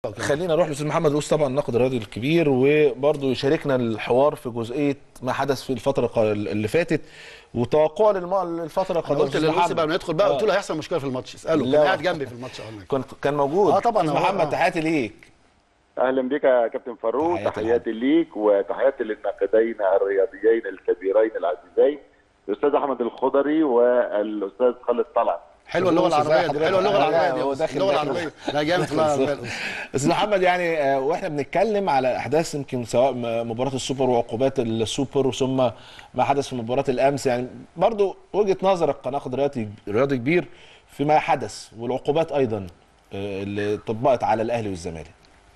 خلينا نروح لاستاذ محمد رؤوس طبعا الناقد الرياضي الكبير وبرضه يشاركنا الحوار في جزئيه ما حدث في الفتره الق- اللي فاتت وتوقع للم- للفتره انا القادمه قلت أستاذ للوسي محمد. بقى ما ندخل بقى آه. قلت له هيحصل مشكله في الماتش اساله لا. كان قاعد جنبي في الماتش اقول لك كنت كان موجود آه طبعاً أستاذ هو- محمد آه. تحياتي ليك اهلا بك يا كابتن فاروق تحياتي تحياتي ليك وتحياتي للناقدين الرياضيين الكبيرين العزيزين الاستاذ احمد الخضري والاستاذ خالد طلعت حلوه اللغه بص زي العربيه دي حضرتك. حلوه اللغه لا، العربيه دي هو بص، داخل اللغه داخل. العربيه لا جامد في اللغه العربيه استاذ محمد يعني آه، واحنا بنتكلم على احداث يمكن سواء م- مباراه السوبر وعقوبات السوبر ثم ما حدث في مباراه الامس يعني برضو وجهه نظرك كناقد رياضي رياضي كبير فيما حدث والعقوبات ايضا آه، اللي طبقت على الاهلي والزمالك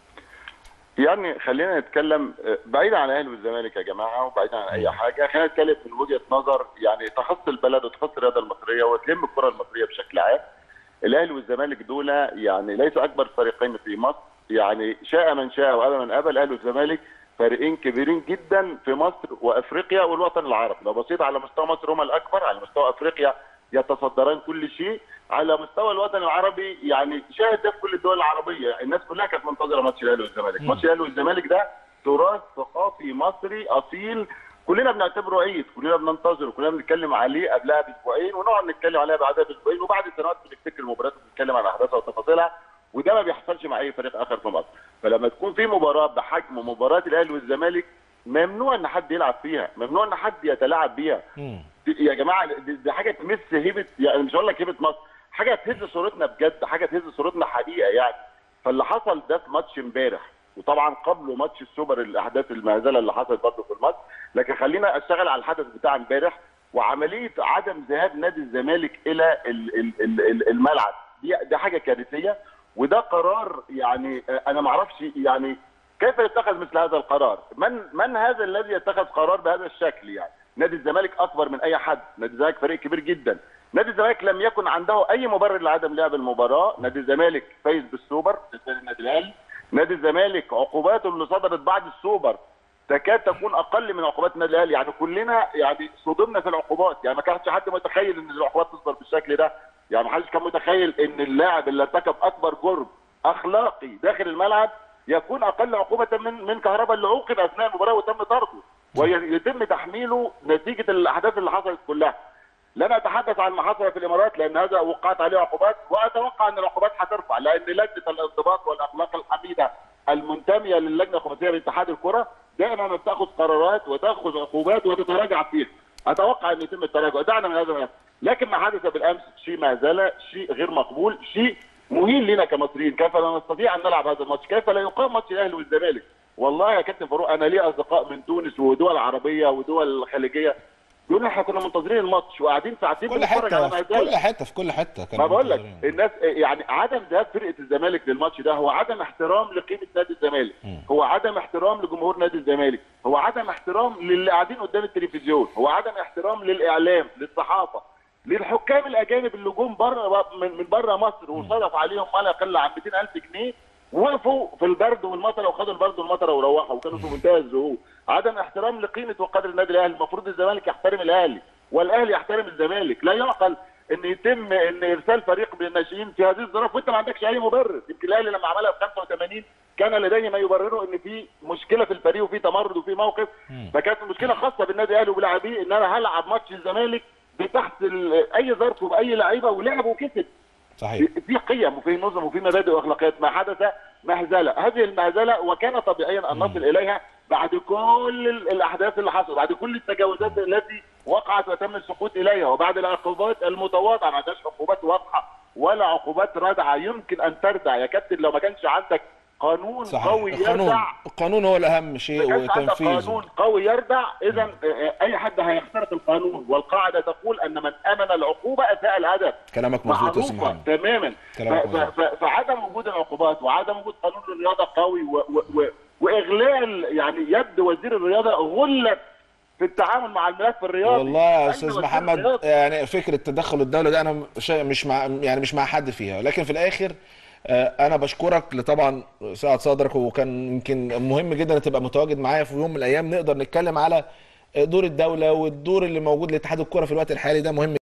يعني خلينا نتكلم آه، بعيدا عن الاهلي والزمالك يا جماعه وبعيدا عن اي حاجه خلينا نتكلم من وجهه نظر يعني تخص البلد وتخص الرياضه المصريه وتهم الكره المصريه بشكل عام الاهلي والزمالك دول يعني ليسوا اكبر فريقين في مصر يعني شاء من شاء وابى من ابى الاهلي والزمالك فريقين كبيرين جدا في مصر وافريقيا والوطن العربي لو بصيت على مستوى مصر هم الاكبر على مستوى افريقيا يتصدران كل شيء على مستوى الوطن العربي يعني شاهد ده في كل الدول العربيه الناس كلها كانت منتظره ماتش الاهلي والزمالك ماتش الاهلي والزمالك ده تراث ثقافي مصري اصيل كلنا بنعتبره عيد كلنا بننتظره كلنا بنتكلم عليه قبلها باسبوعين ونقعد نتكلم عليها بعدها باسبوعين وبعد سنوات بنفتكر المباريات وبنتكلم عن احداثها وتفاصيلها وده ما بيحصلش مع اي فريق اخر في مصر فلما تكون في مباراه بحجم مباراه الاهلي والزمالك ممنوع ان حد يلعب فيها ممنوع ان حد يتلاعب بيها مم. دي- يا جماعه دي, دي حاجه تمس هيبه يعني مش هقول لك هيبه مصر حاجه تهز صورتنا بجد حاجه تهز صورتنا حقيقه يعني فاللي حصل ده في ماتش امبارح وطبعا قبله ماتش السوبر الاحداث المهزله اللي حصلت برضه في الماتش لكن خلينا اشتغل على الحدث بتاع امبارح وعمليه عدم ذهاب نادي الزمالك الى ال- ال- ال- ال- الملعب دي دي حاجه كارثيه وده قرار يعني آه، انا ما اعرفش يعني كيف يتخذ مثل هذا القرار؟ من من هذا الذي يتخذ قرار بهذا الشكل يعني؟ نادي الزمالك اكبر من اي حد، نادي الزمالك فريق كبير جدا. نادي الزمالك لم يكن عنده اي مبرر لعدم لعب المباراه، نادي الزمالك فايز بالسوبر بالنسبه للنادي الاهلي. نادي الزمالك عقوباته اللي صدرت بعد السوبر تكاد تكون اقل من عقوبات النادي الاهلي، يعني كلنا يعني صدمنا في العقوبات، يعني ما كانش حد متخيل ان العقوبات تصدر بالشكل ده، يعني ما حدش كان متخيل ان اللاعب اللي ارتكب اكبر جرم اخلاقي داخل الملعب يكون اقل عقوبه من من كهربا اللي عوقب اثناء المباراه وتم طرده ويتم تحميله نتيجه الاحداث اللي حصلت كلها. لن اتحدث عن ما حصل في الامارات لان هذا وقعت عليه عقوبات واتوقع ان العقوبات هترفع لان لجنه الانضباط والاخلاق الحميده المنتميه للجنه الخماسيه لاتحاد الكره دائما ما بتاخذ قرارات وتاخذ عقوبات وتتراجع فيها. اتوقع ان يتم التراجع دعنا من هذا الملف. لكن ما حدث بالامس شيء مهزله، شيء غير مقبول، شيء مهين لنا كمصريين، كيف لا نستطيع ان نلعب هذا الماتش؟ كيف لا يقام ماتش الاهلي والزمالك؟ والله يا كابتن فاروق انا لي اصدقاء من تونس ودول عربيه ودول خليجيه بيقولوا احنا كنا منتظرين الماتش وقاعدين ساعتين كل بنتفرج حته على في مهزله كل حته في كل حته كانوا ما بقول لك منتظرين. الناس يعني عدم ذهاب فرقه الزمالك للماتش ده هو عدم احترام لقيمه نادي الزمالك هو عدم احترام لجمهور نادي الزمالك هو عدم احترام للي قاعدين قدام التلفزيون هو عدم احترام للاعلام للصحافه للحكام الاجانب اللي جم بره من من بره مصر وصرف عليهم ما لا يقل عن 200000 جنيه وقفوا في البرد والمطره وخدوا البرد والمطره وروحوا وكانوا في منتهى الذهول عدم احترام لقيمه وقدر النادي الاهلي المفروض الزمالك يحترم الاهلي والاهلي يحترم الزمالك لا يعقل ان يتم ان ارسال فريق من الناشئين في هذه الظروف وانت ما عندكش اي مبرر يمكن الاهلي لما عملها في 85 كان لديه ما يبرره ان في مشكله في الفريق وفي تمرد وفي موقف فكانت المشكله خاصه بالنادي الاهلي وبلاعبيه ان انا هلعب ماتش الزمالك بتحت ال- اي ظرف وباي لعيبه ولعب وكسب صحيح في قيم وفي نظم وفي مبادئ واخلاقيات ما حدث مهزله هذه المهزله وكان طبيعيا ان نصل اليها بعد كل ال- الاحداث اللي حصلت بعد كل التجاوزات التي وقعت وتم السقوط اليها وبعد العقوبات المتواضعه ما عندهاش عقوبات واضحه ولا عقوبات رادعه يمكن ان تردع يا كابتن لو ما كانش عندك قانون صحيح قوي القانون يردع القانون هو الاهم شيء ما كانش عندك وتنفيذه قانون قوي يردع اذا اي حد هيخترق القانون والقاعده تقول ان من امن العقوبه اساء الهدف كلامك مظبوط يا استاذ معروفة محمد تماما كلامك ف- ف- مظبوط. ف- فعدم وجود العقوبات وعدم وجود قانون الرياضه قوي و و و واغلال يعني يد وزير الرياضه غلت في التعامل مع الملف الرياضي والله يا أين استاذ وزير محمد الرياضة؟ يعني فكره تدخل الدوله ده انا شيء مش مع يعني مش مع حد فيها لكن في الاخر آه، انا بشكرك لطبعا سعه صدرك وكان يمكن مهم جدا تبقى متواجد معايا في يوم من الايام نقدر نتكلم على دور الدوله والدور اللي موجود لاتحاد الكره في الوقت الحالي ده مهم